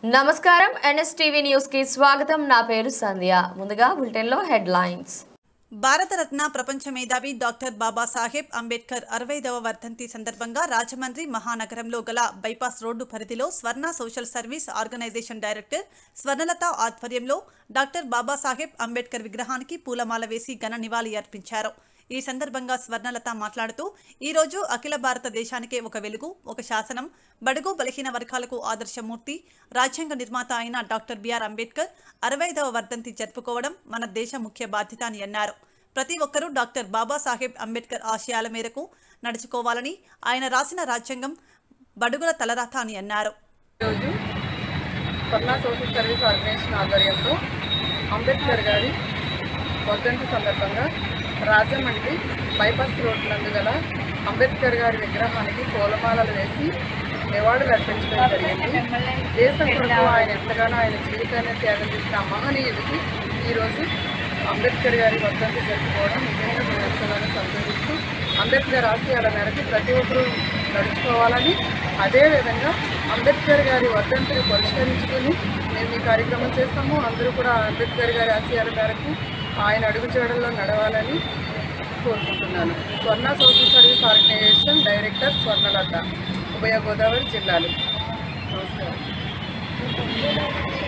నమస్కారం NSTV news కి స్వాగతం నా పేరు సంధ్య ముందుగా బులెటిన్ లో హెడ్ లైన్స్ భారతరత్న ప్రపంచ మేధావి డాక్టర్ బాబాసాహెబ్ అంబేద్కర్ అరవైదవ వర్ధంతి సందర్భంగా రాజమండ్రి మహానగరంలో గల బైపాస్ రోడ్డు పరిధిలో Swarna social service organisation director Swarnalatha ఆధ్వర్యంలో డాక్టర్ బాబాసాహెబ్ అంబేద్కర్ విగ్రహానికి పూలమాల వేసి ఘన నివాళి అర్పించారు ఈ సందర్భంగా స్వర్ణలత మాట్లాడుతూ ఈ రోజు అఖిల భారతదేశానికే ఒక వెలుగు ఒక శాసనం బడుగు బలహీన వర్గాలకు ఆదర్శమూర్తి రాజ్యాంగ నిర్మాత అయిన డాక్టర్ బిఆర్ అంబేద్కర్ అరవైదవ వర్ధంతి జరుపుకోవడం మన దేశ ముఖ్య బాధ్యత అని అన్నారు ప్రతి ఒక్కరూ డాక్టర్ బాబాసాహెబ్ అంబేద్కర్ ఆశయాల మేరకు నడుచుకోవాలని ఆయన రాసిన రాజ్యాంగం బడుగుల తలరాత అని అన్నారు ఈరోజు స్వర్ణ సోషల్ సర్వీస్ ఆర్గనైజేషన్ ఆధ్వర్యంలో అంబేద్కర్ గారి వర్ధంతి సందర్భంగా రాజమండ్రి బైపాస్ రోడ్ నందు గల అంబేద్కర్ గారి విగ్రహానికి పూలమాలలు వేసి నివాళులు అర్పించడం జరిగింది దేశం కొరకు ఆయన ఎంతగానో ఆయన జీవితాన్ని త్యాగం చేసిన ఆ మహనీయుడికి ఈరోజు అంబేద్కర్ గారి వర్ధంతి జరుపుకోవడం నిజంగా మేము ఎంతగానో సంతోషిస్తూ అంబేద్కర్ ఆశయాల మేరకు ప్రతి ఒక్కరూ నడుచుకోవాలని అదేవిధంగా అంబేద్కర్ గారి వర్ధంతిని పురస్కరించుకొని మేము ఈ కార్యక్రమం చేస్తాము అందరూ కూడా అంబేద్కర్ గారి ఆశయాల మేరకు ఆయన అడుగుజాడల్లో నడవాలని కోరుకుంటున్నాను Swarna social service organisation director Swarnalatha ఉభయ గోదావరి జిల్లాలు నమస్కారం